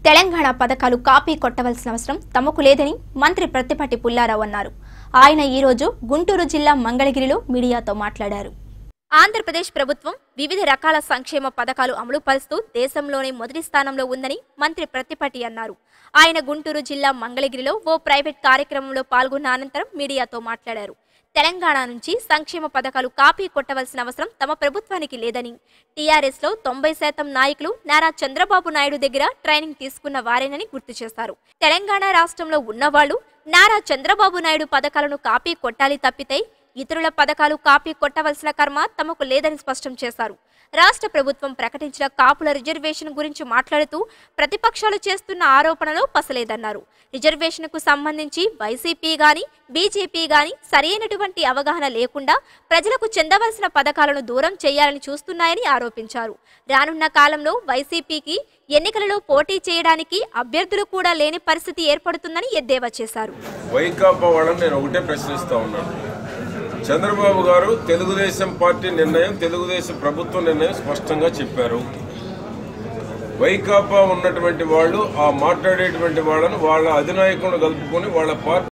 తెలంగాణ పథకాలు కాపీ కొట్టవలసిన అవసరం తమకు లేదని మంత్రి ప్రత్తిపాటి పుల్లారావు అన్నారు ఆయన ఈ రోజు గుంటూరు జిల్లా మంగళగిరిలో మీడియాతో మాట్లాడారు ఆంధ్రప్రదేశ్ ప్రభుత్వం వివిధ రకాల సంక్షేమ పథకాలు అమలు పరుస్తూ దేశంలోనే మొదటి స్థానంలో ఉందని మంత్రి ప్రత్తిపాటి అన్నారు ఆయన గుంటూరు జిల్లా మంగళగిరిలో ఓ ప్రైవేట్ కార్యక్రమంలో పాల్గొన్న అనంతరం మీడియాతో మాట్లాడారు తెలంగాణ నుంచి సంక్షేమ పథకాలు కాపీ కొట్టవలసిన అవసరం తమ ప్రభుత్వానికి లేదని టీఆర్ఎస్ లో తొంభై శాతం నాయకులు నారా చంద్రబాబు నాయుడు దగ్గర ట్రైనింగ్ తీసుకున్న వారేనని గుర్తు చేశారు తెలంగాణ రాష్ట్రంలో ఉన్నవాళ్లు నారా చంద్రబాబు నాయుడు పథకాలను కాపీ కొట్టాలి తప్పితే ఇతరుల పథకాలు కాపీ కొట్టవలసిన కర్మ తమకు లేదని స్పష్టం చేశారు రాష్ట్ర ప్రభుత్వం ప్రకటించిన కాపుల రిజర్వేషన్ గురించి మాట్లాడుతూ ప్రతిపక్షాలు చేస్తున్న ఆరోపణలు పసలేదన్నారు రిజర్వేషన్కు సంబంధించి వైసీపీ గాని బీజేపీ గాని సరైనటువంటి అవగాహన లేకుండా ప్రజలకు చెందవలసిన పథకాలను దూరం చేయాలని చూస్తున్నాయని ఆరోపించారు రానున్న కాలంలో వైసీపీకి ఎన్నికలలో పోటీ చేయడానికి అభ్యర్థులు కూడా లేని పరిస్థితి ఏర్పడుతుందని ఎద్దేవా చేశారు వైకాపా వాళ్ళని నేను ఒకటే ప్రశ్నిస్తా ఉన్నాను చంద్రబాబు గారు తెలుగుదేశం పార్టీ నిర్ణయం తెలుగుదేశం ప్రభుత్వం నిర్ణయం స్పష్టంగా చెప్పారు వైకాపా ఉన్నటువంటి వాళ్ళు ఆ మాట్లాడేటువంటి వాళ్ళను వాళ్ళ అధినాయకులను కలుపుకొని వాళ్ళ పార్టీ